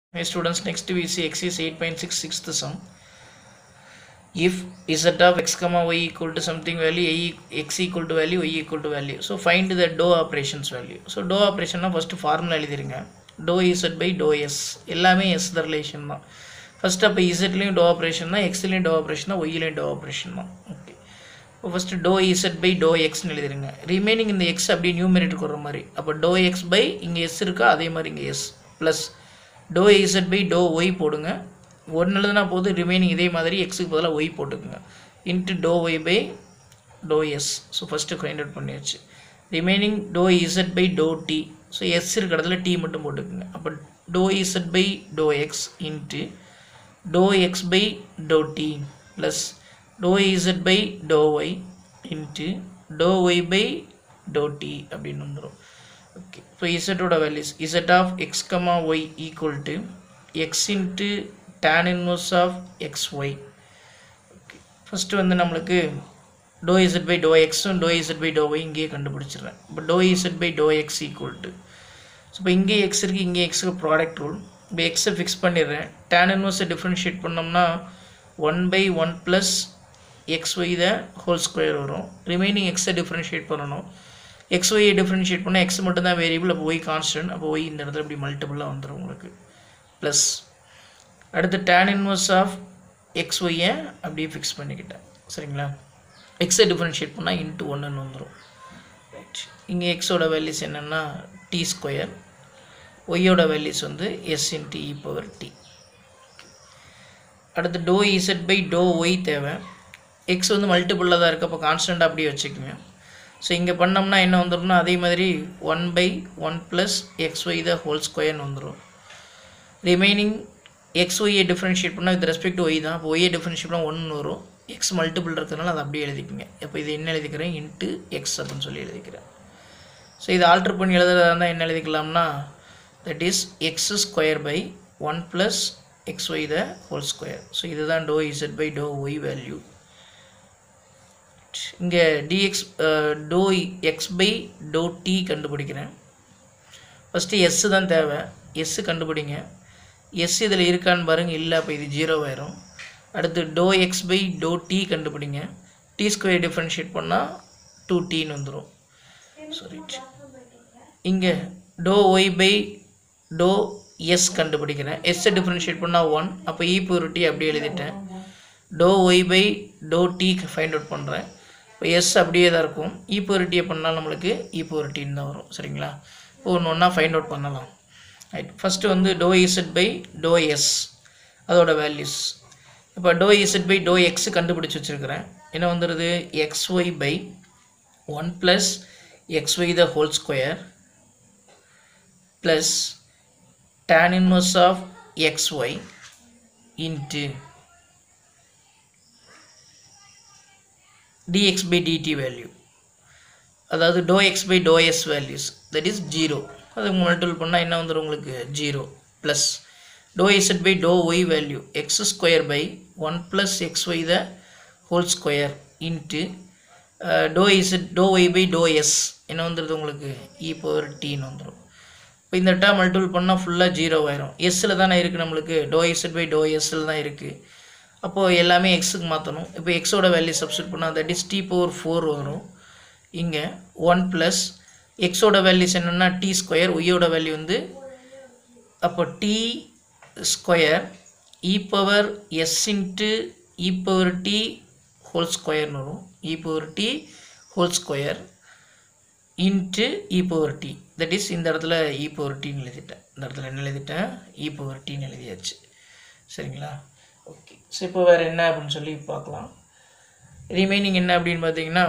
Hey students, next we see exercise 8.6 sixth sum. If z of x comma y equal to something value, a, x equal to value, y equal to value. So find the dou operations value. So dou operation first formula எழுதிருங்க dou z by dou s எல்லாமே s the relation தான் first அப்போ இசட்லேயும் dou operation தான் எக்ஸ்லேயும் dou operation தான் ஒய்லேயும் dou operation தான் ஓகே இப்போ first dou Z by dou எக்ஸ்னு எழுதிருங்க ரிமைனிங் இந்த எக்ஸ் அப்படியே நியூமரேட்டருக்கு வர மாதிரி அப்போ டோ எக்ஸ் பை இங்கே எஸ் இருக்கா அதே மாதிரி இங்கே S plus dou Z by dou Y போடுங்க ஒன்று எழுதுனா போது ரிமைனிங் இதே மாதிரி எக்ஸுக்கு பதிலாக ஒய் போட்டுக்குங்க into dou Y by dou S so first find out பண்ணியாச்சு remaining dou Z by dou T so S இருக்க இடத்துல டி மட்டும் போட்டுக்குங்க அப்போ dou Z by dou X into dou X by dou T plus dou Z by dou Y into dou Y by dou T அப்படின்னு வந்துடும் okay இப்போ இசட்டோட values Z of X comma Y equal to X into tan inverse of X Y okay first வந்து நம்மளுக்கு dou Z by dou எக்ஸும் dou Z by dou Y இங்கேயே கண்டுபிடிச்சிடுறேன் இப்போ dou Z by dou X equal to so இப்போ இங்கே X இருக்குது இங்கே எக்ஸுக்கு ப்ராடக்ட் ரூல் இப்போ எக்ஸை ஃபிக்ஸ் பண்ணிடுறேன் டேன் இன்வர்ஸை டிஃப்ரென்ஷியேட் பண்ணோம்னா one by one plus X Y the whole square வரும் ரிமைனிங் எக்ஸை டிஃப்ரென்ஷியேட் பண்ணணும் எக்ஸ் ஒய்யை டிஃப்ரென்ஷியேட் பண்ணால் எக்ஸ் மட்டும் தான் வேரியபிள் அப்போ ஒய் கான்ஸ்டன்ட் அப்போ ஒய் இந்த இடத்துல இப்படி மல்டிபிளாக வந்துடும் உங்களுக்கு ப்ளஸ் அடுத்து டேன் இன்வர்ஸ் ஆஃப் எக்ஸ் ஒய்யை அப்படியே ஃபிக்ஸ் பண்ணிக்கிட்டேன் சரிங்களா எக்ஸை டிஃப்ரென்ஷியேட் பண்ணால் இன்ட்டு ஒன்றுன்னு வந்துடும் ரைட் இங்கே எக்ஸோட வேல்யூஸ் என்னென்னா டி ஸ்கொயர் ஒய்யோட வேல்யூஸ் வந்து S into E power T அடுத்து dou Z by dou Y தேவை எக்ஸ் வந்து மல்டிபிளில் தான் இருக்குது அப்போ கான்ஸ்டன்ட் அப்படியே வச்சுக்கோங்க ஸோ இங்கே பண்ணோம்னா என்ன வந்துடும்னா அதே மாதிரி one by one plus X Y the whole ஸ்கொயர்னு வந்துடும் ரிமைனிங் எக்ஸ் ஒய்யை டிஃப்ரென்ஷியேட் பண்ணால் வித் ரெஸ்பெக்ட் ஒய் தான் அப்போ ஒய்யை டிஃப்ரென்ஷியேட் பண்ணால் ஒன்று வரும் எக்ஸ் மல்டிபிள் இருக்கிறதுனால அதை அப்படியே எழுதிக்கோங்க இப்போ இது என்ன எழுதிக்கிறேன் இன்ட்டு எக்ஸ் அப்படின்னு சொல்லி எழுதிக்கிறேன் ஸோ இதை ஆல்ட்ரு பண்ணி எழுதுறதா இருந்தால் என்ன எழுதிக்கலாம்னா that is X square by one plus X Y the whole square so இதுதான் dou Z by dou Y value இங்கே D X dou X by dou T கண்டுபிடிக்கிறேன் ஃபஸ்ட்டு எஸ்ஸு தான் தேவை எஸ்ஸு கண்டுபிடிங்க எஸ் இதில் இருக்கான்னு பாருங்கள் இல்லை அப்போ இது ஜீரோ ஆயிரும் அடுத்து dou X by dou T கண்டுபிடிங்க டி ஸ்கொயர் டிஃப்ரென்ஷியேட் பண்ணால் டூ டீன்னு வந்துடும் சாரி இங்கே dou Y by dou S கண்டுபிடிக்கிறேன் எஸ்ஸை டிஃப்ரென்ஷியேட் பண்ணால் ஒன் அப்போ இ பவர் டி அப்படியே எழுதிட்டேன் dou Y by dou T find out பண்ணுறேன் இப்போ எஸ் அப்படியே தான் இருக்கும் இ பவர் டியை பண்ணால் நம்மளுக்கு இ பவர் டின்னு தான் வரும் சரிங்களா இப்போ ஒன்று ஒன்றா ஃபைண்ட் அவுட் பண்ணலாம் ரைட் ஃபஸ்ட்டு வந்து dou Z by dou S அதோட வேல்யூஸ் இப்போ dou Z by dou X கண்டுபிடிச்சி வச்சுருக்கிறேன் என்ன வந்துடுது X Y by one plus X Y the whole square plus tan inverse of xy into dx by dt value அதாவது dou X by dou S values that is zero அது multiple பண்ணால் என்ன வந்துடும் உங்களுக்கு zero plus dou Z by dou Y value X square by one plus X Y the whole square into dou Z dou Y by dou S என்ன வந்துடுது உங்களுக்கு இ power டின்னு வந்துடும் இப்போ இந்த டேர்ம் மல்டிபிள் பண்ணால் ஃபுல்லாக ஜீரோ ஆயிரும் எஸ்ஸில் தானே இருக்குது நம்மளுக்கு டோ எஸ்எட் பை டோ எஸ்ஸில் தான் இருக்குது அப்போது எல்லாமே எக்ஸுக்கு மாற்றணும் இப்போ எக்ஸோட வேல்யூ சப்ஸ்டியூட் பண்ணால் that is T power four வரும் இங்கே ஒன் ப்ளஸ் எக்ஸோட வேல்யூஸ் என்னென்னா டி ஸ்கொயர் ஒய்யோட வேல்யூ வந்து அப்போ T square E power S into E power T whole ஸ்கொயர்னு வரும் E power T whole square into E power T that is இந்த இடத்துல இ பவர் டின்னு எழுதிட்டேன் இந்த இடத்துல என்ன எழுதிட்டேன் இ பவர் டின்னு எழுதியாச்சு சரிங்களா ஓகே ஸோ இப்போ வேறு என்ன அப்படின்னு சொல்லி பார்க்கலாம் ரிமைனிங் என்ன அப்படின்னு பார்த்தீங்கன்னா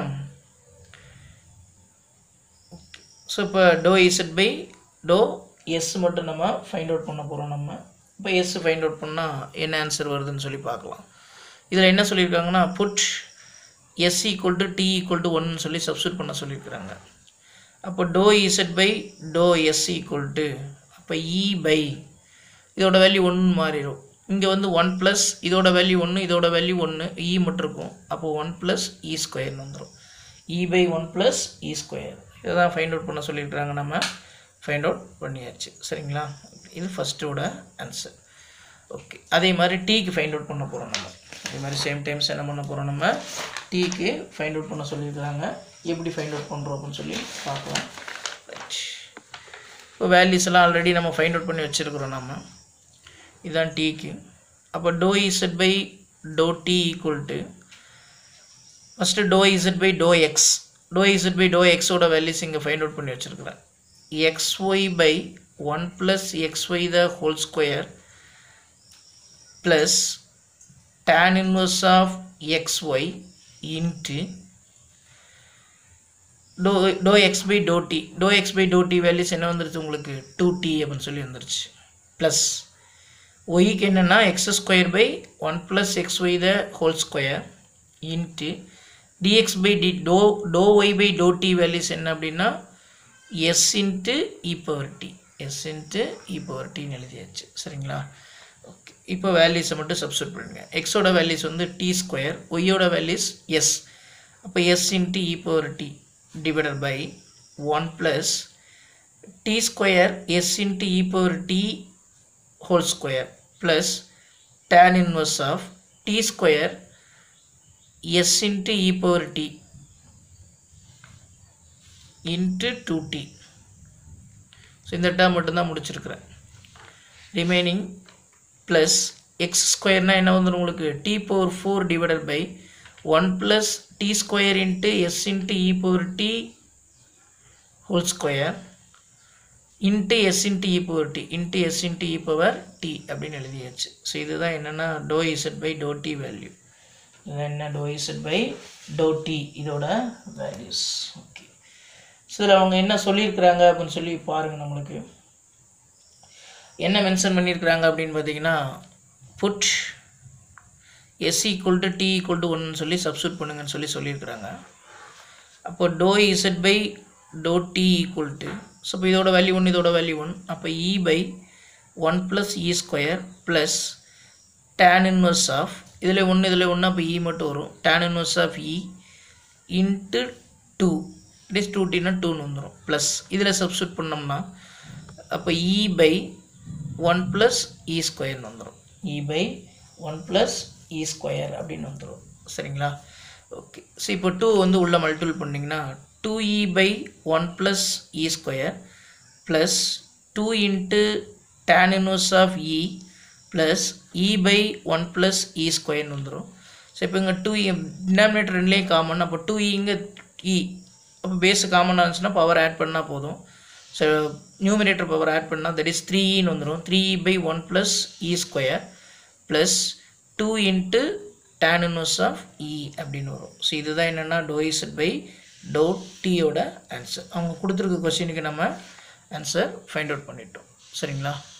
ஓகே ஸோ இப்போ dou Z by dou S மட்டும் நம்ம ஃபைண்ட் அவுட் பண்ண போகிறோம் நம்ம இப்போ எஸ் ஃபைண்ட் அவுட் பண்ணால் என்ன ஆன்சர் வருதுன்னு சொல்லி பார்க்கலாம் இதில் என்ன சொல்லியிருக்காங்கன்னா put S equal to T equal to ஒன்னு சொல்லி சப்ஸ்டியூட் பண்ண சொல்லியிருக்கிறாங்க அப்போ dou Z by dou S equal to அப்போ இ பை இதோட வேல்யூ ஒன்று மாறிடும் இங்கே வந்து ஒன் ப்ளஸ் இதோட வேல்யூ ஒன்று இதோட வேல்யூ ஒன்று இ மட்டும் இருக்கும் அப்போது ஒன் ப்ளஸ் இ ஸ்கொயர்னு வந்துடும் E by one plus E square இதை தான் ஃபைண்ட் அவுட் பண்ண சொல்லியிருக்கிறாங்க நம்ம ஃபைண்ட் அவுட் பண்ணியாச்சு சரிங்களா இது ஃபஸ்ட்டோட ஆன்சர் ஓகே அதே மாதிரி டீக்கு ஃபைண்ட் அவுட் பண்ண போகிறோம் நம்ம அதே மாதிரி சேம் டைம்ஸ் என்ன பண்ண போகிறோம் நம்ம டீக்கு ஃபைண்ட் அவுட் பண்ண சொல்லியிருக்காங்க எப்படி ஃபைண்ட் அவுட் பண்ணுறோம் அப்படின்னு சொல்லி பார்க்கலாம் ரைட் இப்போ வேல்யூஸ் எல்லாம் ஆல்ரெடி நம்ம ஃபைண்ட் அவுட் பண்ணி வச்சுருக்குறோம் நம்ம இதுதான் டீக்கு அப்போ dou Z by dou T equal to first dou Z by dou X dou Z by dou எக்ஸோட வேல்யூஸ் இங்கே ஃபைண்ட் அவுட் பண்ணி வச்சுருக்கிறேன் xy by 1 plus xy the whole square plus tan inverse of xy into dou dou x by dou t dou x by dou t values என்ன வந்துருச்சு உங்களுக்கு two D அப்படின்னு சொல்லி வந்துருச்சு ப்ளஸ் ஒய்க்கு என்னென்னா X square by one plus X Y the whole square into D X by T dou dou Y by dou T values என்ன அப்படின்னா S into E power T S into E power டின்னு எழுதியாச்சு சரிங்களா okay இப்போ வேல்யூஸை மட்டும் substitute பண்ணுங்க எக்ஸோட வேல்யூஸ் வந்து டி ஸ்கொயர் ஒய்யோட வேல்யூஸ் எஸ் அப்போ S into E power T divided by one plus T square S into E power T whole square plus tan inverse of T square S into E power T into two T so இந்த term மட்டும்தான் முடிச்சிருக்கிறேன் remaining plus X ஸ்கொயர்னால் என்ன வந்துடும் உங்களுக்கு T power four divided by one plus T square into S into E power T whole square into S into E power T into S into E power T அப்படின்னு எழுதியாச்சு so இதுதான் என்னென்னா dou Z by dou T value இதுதான் என்ன dou Z by dou T இதோட values okay so இதில் அவங்க என்ன சொல்லியிருக்கிறாங்க அப்படின்னு சொல்லி பாருங்கள் நம்மளுக்கு என்ன மென்ஷன் பண்ணியிருக்கிறாங்க அப்படின்னு பார்த்தீங்கன்னா put S equal to T equal to ஒன்னு சொல்லி சப்ஸ்டியூட் பண்ணுங்கன்னு சொல்லி சொல்லியிருக்கிறாங்க அப்போ dou Z by dou T equal to so இப்போ இதோட வேல்யூ ஒன் இதோட வேல்யூ ஒன் அப்போ E by one plus E square plus tan inverse of இதில் ஒன்று இதில் ஒன்று அப்போ இ மட்டும் வரும் tan inverse of E into two it is two டின்னா டூன்னு வந்துடும் ப்ளஸ் இதில் சப்ஸ்டியூட் பண்ணோம்னா அப்போ E by one plus E ஸ்கொயர்னு வந்துடும் E by one plus E square அப்படின்னு வந்துடும் சரிங்களா ஓகே ஸோ இப்போ டூ வந்து உள்ளே மல்டிபிள் பண்ணிங்கன்னா two E by one plus E square plus two into tan inverse of E plus E by one plus E ஸ்கொயர்னு வந்துடும் ஸோ இப்போ இங்கே டூ டினாமினேட்டர் ரெண்டுலேயும் காமன் அப்போ டூ இங்கே இ அப்போ பேஸு காமனாக இருந்துச்சுன்னா பவர் ஆட் பண்ணால் போதும் ஸோ நியூமினேட்டர் பவர் ஆட் பண்ணால் தட் இஸ் த்ரீ இன்னு வந்துடும் three E by one plus E square plus two into tan inverse of E அப்படின்னு வரும் ஸோ இதுதான் என்னென்னா டோ இசட் பை டோ டியோட ஆன்சர் அவங்க கொடுத்துருக்க கொஸ்டினுக்கு நம்ம ஆன்சர் ஃபைண்ட் அவுட் பண்ணிட்டோம் சரிங்களா